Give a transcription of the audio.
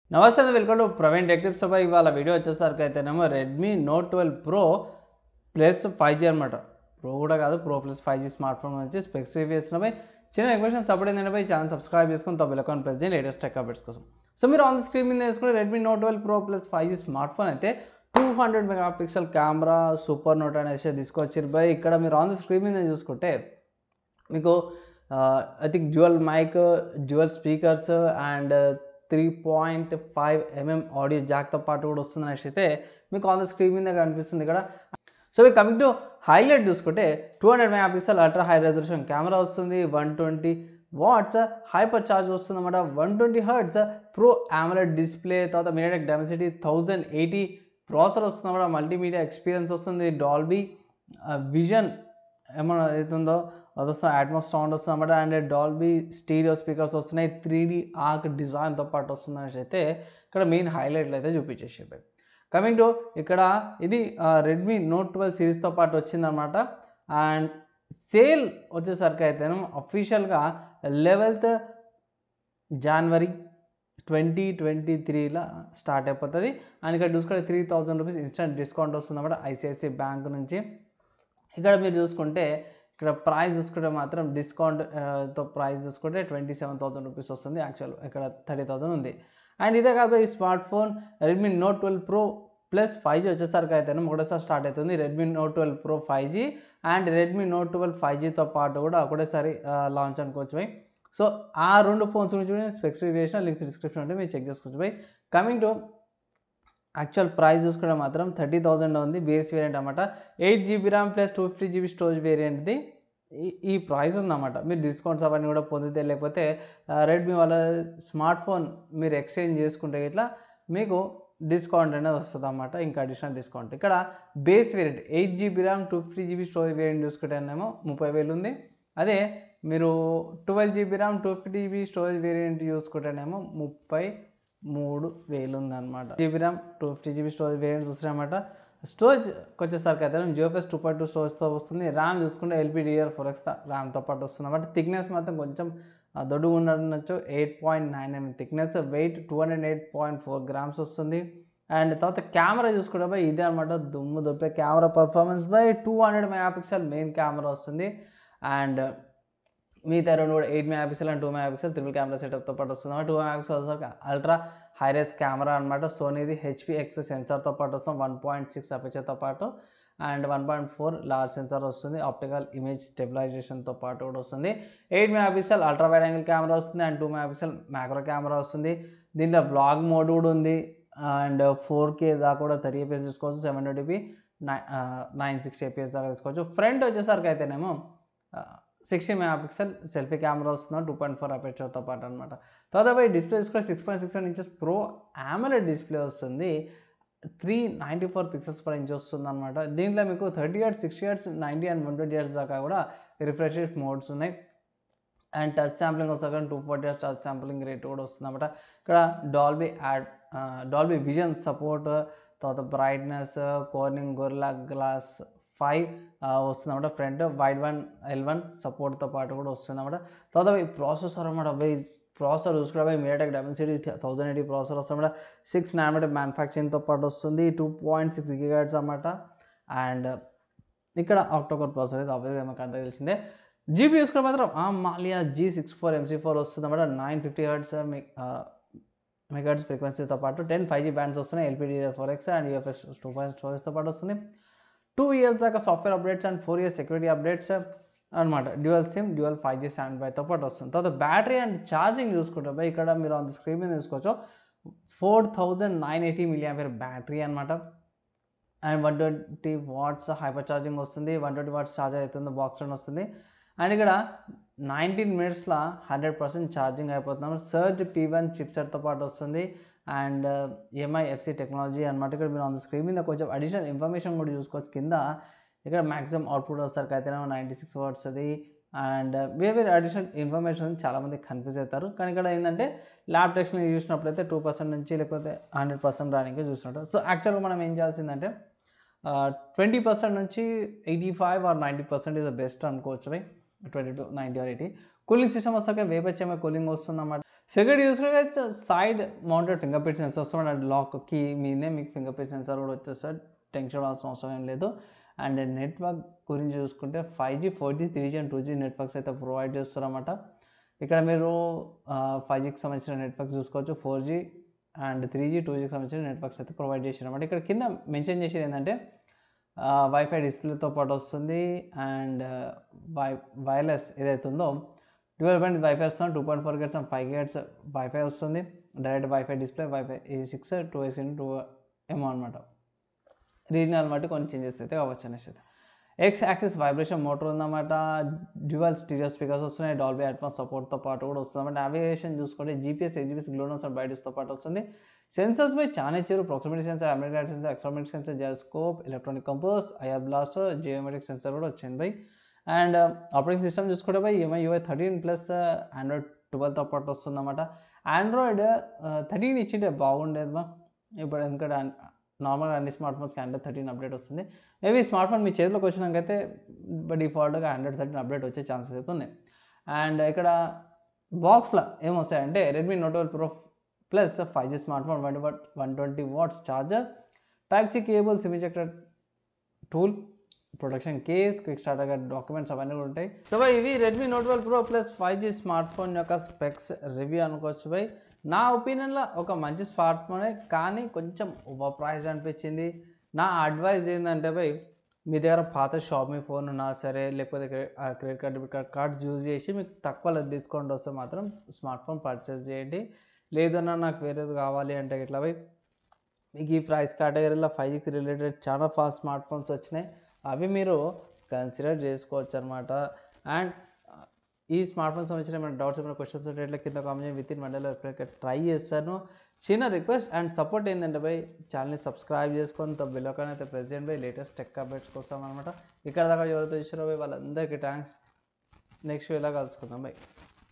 నమస్తే welcome to Praveen టెక్టిప్స్ సభ ఇవాళ వీడియో వచ్చేసరికి అయితేనేమో Redmi note twelve pro plus five G అనమాట ప్రో కూడా కాదు pro plus five G smartphone నుంచి స్పెక్స్ రివ్యూస్నపై చిన్న ఇన్ఫర్మేషన్ సపోర్ట్ ఏంటంటే ఛానల్ సబ్స్క్రైబ్ చేసుకుని తప్ప అకౌంట్ ప్రెస్ చేయండి లేటెస్ట్ టెక్ అప్డేట్స్ కోసం సో మీరు ఆన్ ద స్క్రీన్ మీద వేసుకుని Redmi note twelve pro plus five G smartphone అయితే two hundred megapixel camera super note అనేసి తీసుకొచ్చారు బై ఇక్కడ మీరు ఆన్ ద స్క్రీన్ మీద చూసుకుంటే మీకు I think dual mic dual speakers and three point five mm audio జాక్తో పాటు కూడా వస్తుంది అనేసి అయితే మీకు ఆన్ ద స్క్రీన్ మీద కనిపిస్తుంది ఇక్కడ సో మీకు కమింగ్ టు హైలైట్ చూసుకుంటే two hundred megapixel ultra high resolution camera వస్తుంది one twenty watts hyper charge వస్తుంది అనమాట one twenty hertz pro AMOLED display తర్వాత MediaTek Dimensity thousand eighty processor వస్తుంది అనమాట మల్టీమీడియా ఎక్స్పీరియన్స్ వస్తుంది డాల్బీ విజన్ ఏమన్నా అవుతుందో అది వస్తుంది అట్మాస్ సౌండ్ వస్తుంది అనమాట అండ్ డాల్బీ స్టీరియో స్పీకర్స్ వస్తున్నాయి త్రీ డీ ఆర్క్ డిజైన్తో పాటు వస్తుంది అనేసి అయితే ఇక్కడ మెయిన్ హైలైట్లు అయితే చూపించేసాయి కమింగ్ టు ఇక్కడ ఇది రెడ్మీ నోట్ ట్వెల్వ్ సిరీస్తో పాటు వచ్చిందనమాట అండ్ సేల్ వచ్చేసరికి అయితే అఫీషియల్గా లెవెల్త్ జనవరి ట్వంటీ ట్వంటీ త్రీలో స్టార్ట్ అయిపోతుంది అండ్ ఇక్కడ చూసుకుంటే three thousand rupees instant discount వస్తుంది అన్నమాట ఐసిఐసిఐ బ్యాంక్ నుంచి ఇక్కడ మీరు చూసుకుంటే ఇక్కడ ప్రైస్ చూసుకుంటే మాత్రం డిస్కౌంట్ తో ప్రైస్ చూసుకుంటే ట్వంటీ సెవెన్ థౌసండ్ రూపీస్ వస్తుంది యాక్చువల్ ఇక్కడ థర్టీ థౌసండ్ ఉంది అండ్ ఇదే కాదు ఈ smartphone Redmi note twelve pro plus five G వచ్చేసరికి అయితే ఒకటేసారి స్టార్ట్ అవుతుంది Redmi note twelve pro five G and Redmi note twelve five జీతో పాటు కూడా ఒకటేసారి లాంచ్ అనుకోవచ్చు బై సో ఆ రెండు ఫోన్స్ గురించి కూడా స్పెసిఫికేషన్ లింక్స్ డిస్క్రిప్షన్ ఉంటే మీరు చెక్ చేసుకోవచ్చు by coming to actual price చూసుకుంటే మాత్రం థర్టీ థౌజండ్ ఉంది బేస్ వేరియంట్ అనమాట eight GB RAM plus two fifty GB storage వేరియంట్ది ఈ ఈ ప్రైస్ ఉందన్నమాట మీరు డిస్కౌంట్స్ అవన్నీ కూడా పొందితే లేకపోతే రెడ్మీ వాళ్ళ స్మార్ట్ ఫోన్ మీరు ఎక్స్చేంజ్ చేసుకుంటే ఇట్లా మీకు డిస్కౌంట్ అనేది వస్తుంది అన్నమాట ఇంకా అడిషనల్ డిస్కౌంట్ ఇక్కడ base variant eight GB RAM two fifty GB storage variant చూసుకుంటేనేమో ముప్పై వేలు ఉంది అదే మీరు twelve GB RAM two fifty GB storage variant చూసుకుంటేనేమో ముప్పై మూడు వేలు ఉందన్నమాట GB RAM two fifty GB storage variants వస్తాయన్నమాట స్టోరేజ్ వచ్చేసరికి అయితే జియోఫెస్ టూ పాయింట్ టూ స్టోరేజ్తో వస్తుంది ర్యామ్ చూసుకుంటే ఎల్పీడిఆర్ ఫోర్ ఎక్స్ ర్యామ్తో పాటు వస్తుంది అన్నమాట థిక్నెస్ మాత్రం కొంచెం దొడ్డుగా ఉండొచ్చు eight point nine mm thickness weight two hundred eight point four grams వస్తుంది అండ్ తర్వాత కెమెరా చూసుకుంటే బై ఇదే అనమాట దుమ్ము దొప్పే camera performance by two hundred megapixel main camera వస్తుంది అండ్ మిగతా రెండు కూడా eight megapixel and two megapixel triple camera సెటప్తో పాటు వస్తుంది టూ మెగా పిక్సెల్ వచ్చేసరికి అల్ట్రా హైరెస్ కెమెరా అనమాట సోనీది హెచ్పి ఎక్స్ సెన్సార్తో పాటు వస్తుంది వన్ పాయింట్ సిక్స్ అపేచర్తో పాటు and one point four large sensor వస్తుంది ఆప్టికల్ ఇమేజ్ స్టెబిలైజేషన్తో పాటు కూడా వస్తుంది eight megapixel ultra wide angle camera వస్తుంది and two megapixel macro camera వస్తుంది దీంట్లో బ్లాగ్ మోడ్ కూడా ఉంది అండ్ ఫోర్ కే దాకా కూడా థర్టీ ఏపీఎస్ తీసుకోవచ్చు seven twenty p nine nine sixty FPS దాకా తీసుకోవచ్చు ఫ్రంట్ వచ్చేసరికి అయితేనేమో sixty megapixel selfie camera వస్తుంది టూ పాయింట్ ఫోర్ అపేచర్తో పాటు అనమాట తర్వాత పోయి డిస్ప్లే కూడా six point six inches pro AMOLED display వస్తుంది three ninety four pixels per inch వస్తుంది అనమాట దీంట్లో మీకు thirty years sixty years ninety and one twenty years దాకా కూడా రిఫ్రెష్ మోడ్స్ ఉన్నాయి అండ్ టచ్ శాంప్లింగ్ వస్తుంది two forty years touch sampling rate కూడా వస్తుంది అనమాట ఇక్కడ Dolby add Dolby vision support తర్వాత brightness Corning Gorilla glass five వస్తుందన్నమాట front wide one L one సపోర్ట్తో పాటు కూడా వస్తుందన్నమాట తర్వాత ఈ ప్రాసెసర్ అనమాట పోయి ప్రాసెసర్ చూసుకుంటే పోయి MediaTek Dimensity thousand eighty processor వస్తుందన్నమాట సిక్స్ నానోమీటర్ మ్యానుఫ్యాక్చరింగ్తో పాటు వస్తుంది టూ పాయింట్ సిక్స్ గిగాట్స్ అనమాట అండ్ ఇక్కడ అక్టోబర్ ప్రాసెసర్ అయితే ఆబ్వియస్గా మాకు అంతా తెలిసిందే జీబీ చూసుకుంటే మాత్రం ఆ మాలియా G six four MC four వస్తుందన్నమాట నైన్ ఫిఫ్టీ హర్ట్స్ మెగాట్స్ ఫ్రీక్వెన్సీతో పాటు టెన్ ఫైవ్ జీ బ్యాండ్స్ వస్తున్నాయి LPD four X and UFS two point స్టోరేజ్తో పాటు వస్తుంది టూ ఇయర్స్ దాకా software updates and four years security updates అనమాట dual SIM dual five G stand బైతో పాటు వస్తుంది తర్వాత బ్యాటరీ అండ్ ఛార్జింగ్ చూసుకుంటే బై ఇక్కడ మీరు ఆన్ ద స్క్రీన్ మీద చూసుకోవచ్చు four thousand nine eighty million battery అనమాట and one twenty watts hyper charging వస్తుంది వన్ ట్వంటీ వాట్స్ ఛార్జర్ అవుతుంది బాక్స్ రన్ వస్తుంది అండ్ ఇక్కడ నైన్టీన్ మినిట్స్లో హండ్రెడ్ పర్సెంట్ ఛార్జింగ్ అయిపోతున్నాం సర్జ్ పీ వన్ చిప్సెట్తో పాటు వస్తుంది అండ్ ఎంఐ ఎఫ్సి టెక్నాలజీ అనమాట ఇక్కడ మీరు ఆన్ ద స్క్రీన్ మీద కొంచెం అడిషనల్ ఇన్ఫర్మేషన్ కూడా చూసుకోవచ్చు కింద ఇక్కడ మ్యాక్సిమం అవుట్పుట్ వస్తారు అయితే నైంటీ సిక్స్ వర్డ్స్ అది అండ్ వేరే వేరే అడిషనల్ ఇన్ఫర్మేషన్ చాలామంది కన్ఫ్యూజ్ అవుతారు కానీ ఇక్కడ ఏంటంటే ల్యాబ్ టెక్స్ట్ని చూసినప్పుడు అయితే టూ పర్సెంట్ నుంచి లేకపోతే హండ్రెడ్ పర్సెంట్ రానికి చూసినట్టు సో యాక్చువల్గా మనం ఏం చేయాల్సిందంటే ట్వంటీ పర్సెంట్ నుంచి eighty five or ninety percent is the best అనుకోవచ్చు బై twenty to ninety or eighty cooling system వస్తాక వేపచ్చేమే కూలింగ్ వస్తుందన్నమాట సెకండ్ చూసుకుంటే side mounted fingerprint sensor వస్తుంది అండ్ లాక్ కీ మీదే మీకు ఫింగర్ ప్రింట్ సెన్సర్ కూడా వచ్చేస్తుంది టెన్షన్ పడాల్సిన అవసరం ఏం లేదు అండ్ నెట్వర్క్ గురించి చూసుకుంటే five G four G three G and two G networks అయితే ప్రొవైడ్ చేస్తారన్నమాట ఇక్కడ మీరు ఫైవ్ జీకి సంబంధించిన నెట్వర్క్ చూసుకోవచ్చు four G and three G two జీకి సంబంధించిన నెట్వర్క్స్ అయితే ప్రొవైడ్ చేశారన్నమాట ఇక్కడ కింద మెన్షన్ చేసేది ఏంటంటే వైఫై డిస్ప్లేతో పాటు వస్తుంది అండ్ వై వైర్లెస్ ఏదైతే ఉందో ట్వెల్వ్ పాయింట్ వైఫై వస్తుంది two point four gates and five gates WiFi వస్తుంది డైరెక్ట్ వైఫై డిస్ప్లే వైఫై ఈ సిక్స్ టూ ఎక్స్ టూ ఏమో అనమాట రీజనల్ బట్టి కొన్ని చేంజెస్ అయితే కావచ్చు అనేసి ఎక్స్ యాక్సిస్ వైబ్రేషన్ మోటార్ ఉందన్నమాట డ్యువల్ స్టీరియో స్పీకర్స్ వస్తున్నాయి డాల్బీ అట్మాస్ సపోర్ట్తో పాటు కూడా వస్తుంది నావిగేషన్ చూసుకుంటే జీపీఎస్ ఎగ్జిబిఎస్ గ్లోనోస్ అండ్ బైడిస్తో పాటు వస్తుంది సెన్సర్స్ పై చాలా ఇచ్చారు ప్రాక్సిమిటీ సెన్సర్ అమెరికా సెన్సర్ ఎక్స్ట్రామిక్ sensor gyroscope electronic compass IR blaster geometric sensor కూడా వచ్చింది బై అండ్ ఆపరేటింగ్ సిస్టమ్ చూసుకుంటే బై UI UI thirteen plus Android ట్వెల్వ్తో పాటు వస్తుందన్నమాట ఆండ్రాయిడ్ థర్టీన్ ఇచ్చింటే బాగుండేది బా ఇప్పుడు ఎందుకంటే నార్మల్గా అన్ని స్మార్ట్ ఫోన్స్కి ఆండ్రాయిడ్ థర్టీన్ అప్డేట్ వస్తుంది మేబీ స్మార్ట్ ఫోన్ మీ చేతిలోకి వచ్చినాకైతే డిఫాల్ట్గా ఆండ్రాయిడ్ థర్టీన్ అప్డేట్ వచ్చే ఛాన్సెస్ అయితే ఉన్నాయి అండ్ ఇక్కడ బాక్స్లో ఏమొస్తాయంటే Redmi note twelve pro plus five G smartphone one one twenty watts charger type C cable SIM injector tool production case quick starter documents అవన్నీ కూడా ఉంటాయి సో బై ఇవి Redmi note twelve pro plus five G smartphone యొక్క specs review అనుకోవచ్చు బై నా ఒపీనియన్లో ఒక మంచి స్మార్ట్ ఫోనే కానీ కొంచెం ఓవర్ ప్రైస్ అనిపించింది నా అడ్వైజ్ ఏంటంటే బై మీ దగ్గర పాత షాపింగ్ ఫోన్ ఉన్నా సరే లేకపోతే credit card debit card cards use చేసి మీకు తక్కువ డిస్కౌంట్ వస్తే మాత్రం స్మార్ట్ ఫోన్ పర్చేస్ చేయండి లేదన్నా నాకు వేరేది కావాలి అంటే ఇట్లా పోయి మీకు ఈ ప్రైస్ కేటగిరీలో ఫైవ్ జీకి రిలేటెడ్ చాలా ఫాస్ట్ స్మార్ట్ ఫోన్స్ వచ్చినాయి అవి మీరు కన్సిడర్ చేసుకోవచ్చు అనమాట అండ్ ఈ స్మార్ట్ ఫోన్ సంబంధించిన ఏమైనా డౌట్స్ ఏమైనా క్వశ్చన్స్ ఉంటే ఇట్లా కింద కామెంట్ విత్ ఇన్ మండలో ఎప్పుడైనా ట్రై చేస్తాను చిన్న రిక్వెస్ట్ అండ్ సపోర్ట్ ఏంటంటే బై ఛానల్ని సబ్స్క్రైబ్ చేసుకొని బిలోకన్ అయితే ప్రెసిడెంట్ బై లేటెస్ట్ టెక్ అప్డేట్స్ కోసం అనమాట ఇక్కడ దాకా ఎవరైతే ఇచ్చారో బై వాళ్ళందరికీ థ్యాంక్స్ నెక్స్ట్ ఇలా కలుసుకుందాం బై